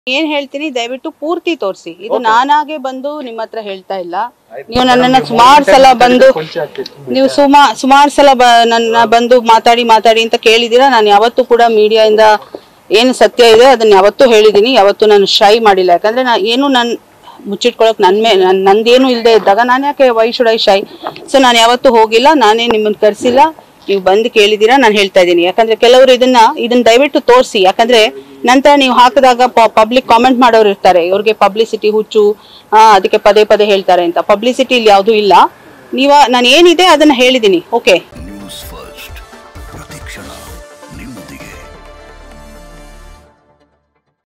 ಏನ್ ಹೇಳ್ತೀನಿ ದಯವಿಟ್ಟು ಪೂರ್ತಿ ತೋರಿಸಿ ಇದು ನಾನಾಗೆ ಬಂದು ನಿಮ್ಮ ಹತ್ರ ಹೇಳ್ತಾ ಇಲ್ಲ ನೀವು ನನ್ನನ್ನ ಸುಮಾರು ಸಲ ಬಂದು ನೀವು ಸುಮಾ ಸುಮಾರು ಸಲ ಬ ನನ್ನ ಬಂದು ಮಾತಾಡಿ ಮಾತಾಡಿ ಅಂತ ಕೇಳಿದೀರಾ ನಾನು ಯಾವತ್ತೂ ಕೂಡ ಮೀಡಿಯಾದಿಂದ ಏನು ಸತ್ಯ ಇದೆ ಅದನ್ನ ಯಾವತ್ತೂ ಹೇಳಿದೀನಿ ಯಾವತ್ತೂ ನಾನು ಶೈ ಮಾಡಿಲ್ಲ ಯಾಕಂದ್ರೆ ನಾ ಏನು ನನ್ ಮುಚ್ಚಿಟ್ಕೊಳಕ್ ನನ್ ಮೇ ನನ್ ನಂದೇನು ಇಲ್ಲದೆ ಇದ್ದಾಗ ನಾನು ಯಾಕೆ why should I shy so ನಾನು ಯಾವತ್ತೂ ಹೋಗಿಲ್ಲ ನಾನೇ ನಿಮ್ಮನ್ನ ಕರ್ಸಿಲ್ಲ ನೀವು ಬಂದು ಕೇಳಿದೀರಾ ನಾನು ಹೇಳ್ತಾ ಇದ್ದೀನಿ ಯಾಕಂದ್ರೆ ಕೆಲವರು ಇದನ್ನ ಇದನ್ನ ದಯವಿಟ್ಟು ತೋರಿಸಿ ಯಾಕಂದ್ರೆ ನಂತರ ನೀವು ಹಾಕಿದಾಗ ಪಬ್ಲಿಕ್ ಕಾಮೆಂಟ್ ಮಾಡೋರು ಇರ್ತಾರೆ ಇವ್ರಿಗೆ ಪಬ್ಲಿಸಿಟಿ ಹುಚ್ಚು ಆ, ಅದಕ್ಕೆ ಪದೇ ಪದೇ ಹೇಳ್ತಾರೆ ಅಂತ ಪಬ್ಲಿಸಿಟಿ ಇಲ್ಲಿ ಯಾವುದೂ ಇಲ್ಲ ನೀವ ನಾನು ಏನಿದೆ ಅದನ್ನ ಹೇಳಿದ್ದೀನಿ ಓಕೆ